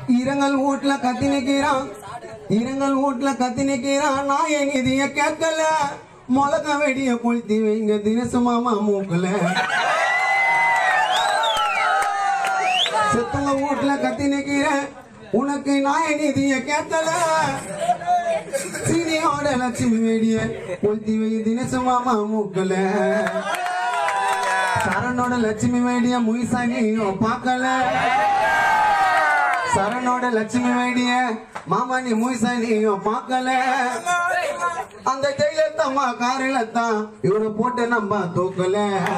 இரங்கல் வீட்டுல கத்தி நிக்கிறான் இரங்கல் வீட்டுல கத்தி நிக்கிறான் நான் என் இதைய கேட்கல மிளகா வெடிய கொளுத்தி வைங்க தினசு மாமா மூக்கல செத்தவங்க வீட்டுல கத்தி நிக்கிறேன் உனக்கு நான் என் இதைய கேட்கல சீனியோட லட்சுமி வெடிய கொளுத்தி வை தினசு மாமா மூக்கல சரணோட லட்சுமி வேடிய முயசானியும் பார்க்கல சரணோட லட்சுமி வேடிய மாமா நீ முயசானியும் பார்க்கல அந்த ஜெயிலத்தம்மா காரில தான் இவரை போட்டு நம்ம தூக்கல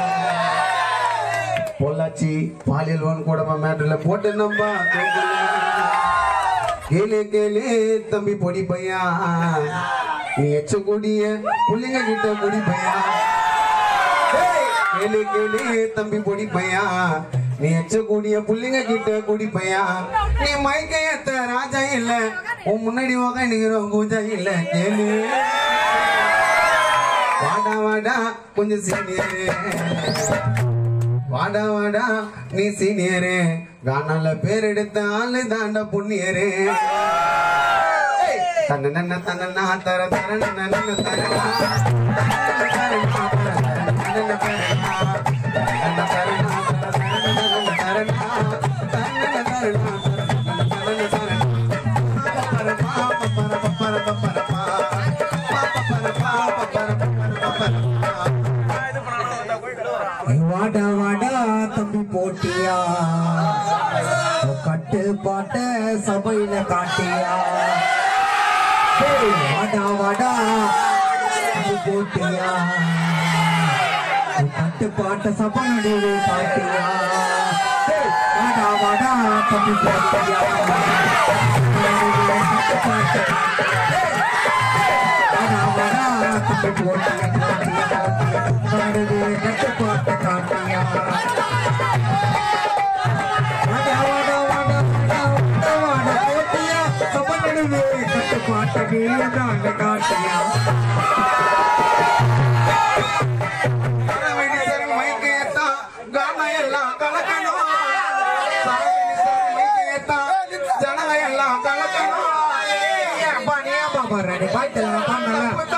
பொள்ளாச்சி பாலியல் ஒன் கூட மேட்டர்ல போட்டு நம்ம தூக்கல கேளு கேளு தம்பி பொடி பையா நீ எச்ச கூடிய புள்ளிங்க கிட்ட குடி பையா ஏய், கேளு கேளு தம்பி பொடி பையா நீ எச்ச கூடிய புள்ளிங்க கிட்ட குடி பையா நீ மயக்க ஏத்த ராஜா இல்ல உன் முன்னாடி உக்காந்துக்கிற பூஜா இல்ல கேளு வாடா வாடா கொஞ்சம் சீனியரு வாடா வாடா நீ சீனியரு கானால பேர் எடுத்த ஆளு தாண்ட புண்ணியரு ஏய், தன்ன நன்ன தன்ன நான் தர தர நன்ன நன்ன தர வாடா வாடா தம்பி போட்டியா உன் கட்டுப்பாட்ட சபையில காட்டியா ஏய், வாடா வாடா தம்பி போட்டியா உன் கட்டுப்பாட்ட சபை நடுவே காட்டியா ஏய், வாடா வாடா தம்பி போட்டியா கட்டுப்பாட்ட வாடா வாடா தம்பி போட்டியா போட்டியா நடுவே கட்டுப்பாட்ட காட்டியா வாடா வாடா வாடா வாடா வாடா போட்டியா சபை நடுவே கட்டுப்பாட்ட நீ காட்டியா ஜனங்க எல்லாம் கலக்கணும் பாப்பா ரெடி பாய்த்தல பண்ணல